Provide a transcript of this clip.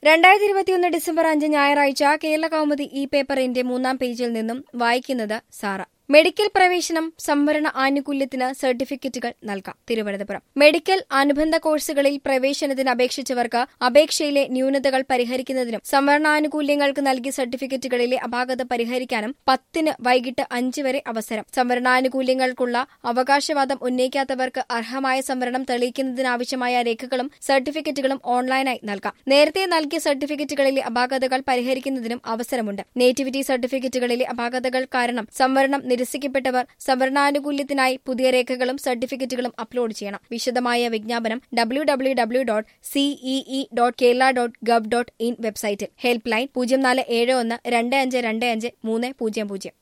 രണ്ടായിരത്തി ഇരുപത്തിയൊന്ന് ഡിസംബർ അഞ്ച് ഞായറാഴ്ച കേരള കൗമുദി ഈ പേപ്പറിന്റെ മൂന്നാം പേജിൽ നിന്നും വായിക്കുന്നത് സാറ മെഡിക്കൽ പ്രവേശനം സംവരണ ആനുകൂല്യത്തിന് സർട്ടിഫിക്കറ്റുകൾ നൽകാം തിരുവനന്തപുരം മെഡിക്കൽ അനുബന്ധ കോഴ്സുകളിൽ പ്രവേശനത്തിന് അപേക്ഷിച്ചവർക്ക് അപേക്ഷയിലെ ന്യൂനതകൾ പരിഹരിക്കുന്നതിനും സംവരണാനുകൂല്യങ്ങൾക്ക് നൽകിയ സർട്ടിഫിക്കറ്റുകളിലെ അപാകത പരിഹരിക്കാനും പത്തിന് വൈകിട്ട് അഞ്ച് വരെ അവസരം സംവരണാനുകൂല്യങ്ങൾക്കുള്ള അവകാശവാദം ഉന്നയിക്കാത്തവർക്ക് അർഹമായ സംവരണം തെളിയിക്കുന്നതിനാവശ്യമായ രേഖകളും സർട്ടിഫിക്കറ്റുകളും ഓൺലൈനായി നൽകാം നേരത്തെ നൽകിയ സർട്ടിഫിക്കറ്റുകളിലെ അപാകതകൾ പരിഹരിക്കുന്നതിനും അവസരമുണ്ട് നേറ്റിവിറ്റി സർട്ടിഫിക്കറ്റുകളിലെ അപാകതകൾ കാരണം സംവരണം നിരസിക്കപ്പെട്ടവർ സംവരണാനുകൂല്യത്തിനായി പുതിയ രേഖകളും സർട്ടിഫിക്കറ്റുകളും അപ്ലോഡ് ചെയ്യണം വിശദമായ വിജ്ഞാപനം W W W dot CEE dot Kerala dot gov dot in വെബ്സൈറ്റിൽ ഹെൽപ്പ് ലൈൻ പൂജ്യം നാല് ഏഴ് ഒന്ന് രണ്ട് അഞ്ച് രണ്ട് അഞ്ച് മൂന്ന് പൂജ്യം പൂജ്യം